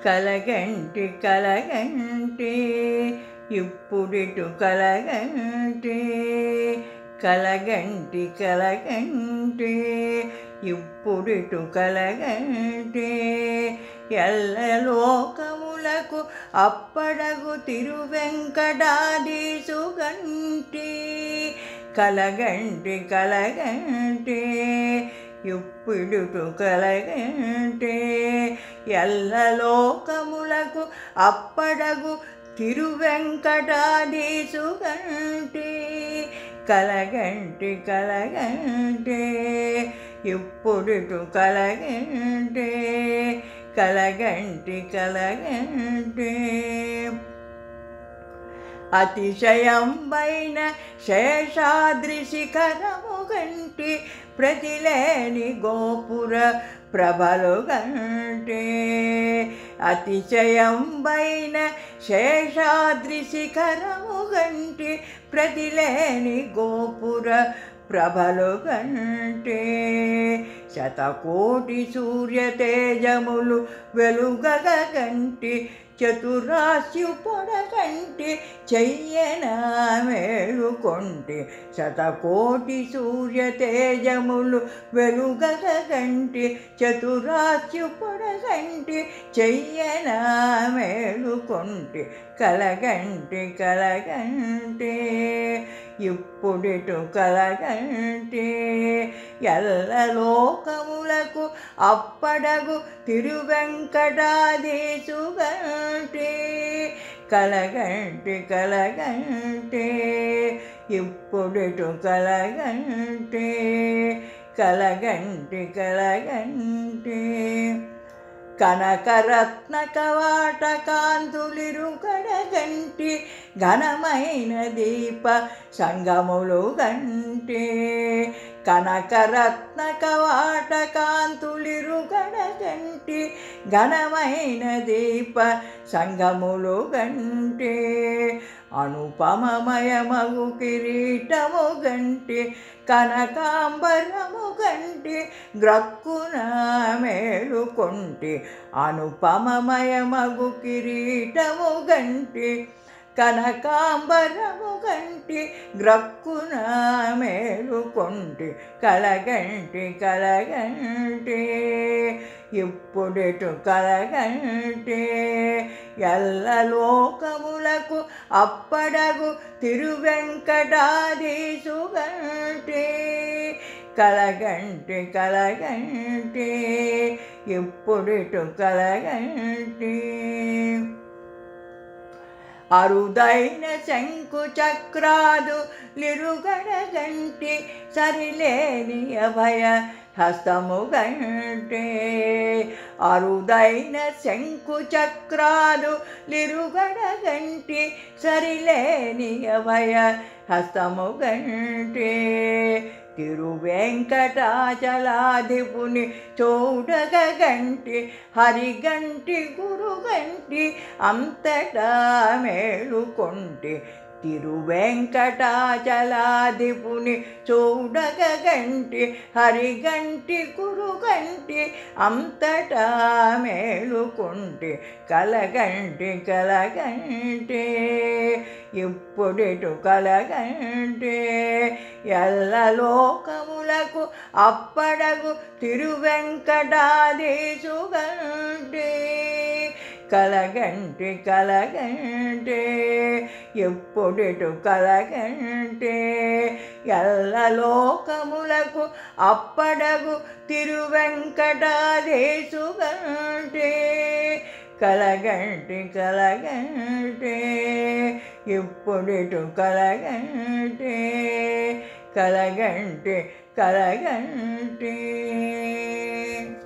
కలగంటి కలగంటి ఇప్పుడిటు కలగంటి కలగంటి కలగంటి ఇప్పుడిటు కలగంటి ఎల్లలోకములకు అప్పడగు తిరువెంకటాదీసుగంటి కలగంటి కలగంటి ఇప్పుడుటు కలగంటి ఎల్లలోకములకు అప్పడగు తిరువెంకటాదీసుగంటి కలగంటి కలగంటి ఇప్పుడుటు కలగంటి కలగంటి కలగంటి అతిశయంబైన శేషాద్రి శిఖరము గంటి ప్రతిలేని గోపుర ప్రభలు గంటే అతిశయంబైన శేషాద్రి శిఖరము గంటి ప్రతిలేని గోపుర ప్రభలు గంటే శతకోటి సూర్య తేజములు వెలుగగ గంటి చతురాస్యు పొడగంటి చెయ్యన మేలుకొంటి శతకోటి సూర్య తేజములు వెలుగగ గంటి చతురాస్యు పొడగంటి చెయ్యన మేలుకొంటి కలగంటి కలగంటి ఇప్పుడిటు కలగంటి ఎల్లలోకములకు అప్పడగు తిరువెంకటాదీసుగంటి కలగంటి కలగంటి ఇప్పుడిటు కలగంటి కలగంటి కలగంటి కనకరత్న కవాట కాంతులిరు కడగంటి ఘనమైన దీప సంగములు గంటి కనకరత్న కవాట కాంతులిరు గడగంటి ఘనమైన దీప సంగములు గంటి అనుపమమయమగు కిరీటము గంటి కనకాంబరము గంటి గ్రక్కున మేలుకొంటి అనుపమమయమగు కిరీటము గంటి కనకాంబరము గంటి గ్రక్కున మేలుకొంటి కలగంటి కలగంటి ఇప్పుడిటు కలగంటి ఎల్లలోకములకు అప్పడగు తిరువెంకటాదీసుగంటి కలగంటి కలగంటి ఇప్పుడిటు కలగంటి అరుదైన శంకు చక్రాదు లిరుగడగంటి సరిలేని అభయ హస్తము గంటే అరుదైన శంకు చక్రాలు లిరుగడగంటి సరిలేని అభయ హస్తము గంటే తిరువెంకటాచలాధిపుని చూడగంటి హరిగంటి గురుగంటి అంతటా మేలుకొంటి తిరువెంకటాచలాధిపుని చూడగంటి హరిగంటి గురుగంటి అంతటా మేలుకొంటి కలగంటి కలగంటి ఇప్పుడిటు కలగంటి ఎల్లలోకములకు అప్పడగు తిరువెంకటాదీసుగంటి కలగంటి కలగంటి ఎప్పుడిటు కలగంటి ఎల్లలోకములకు అప్పడగు తిరువెంకటాదేశుగంటి కలగంటి కలగంటి ఇప్పుడిటు కలగంటి కలగంటి కలగంటి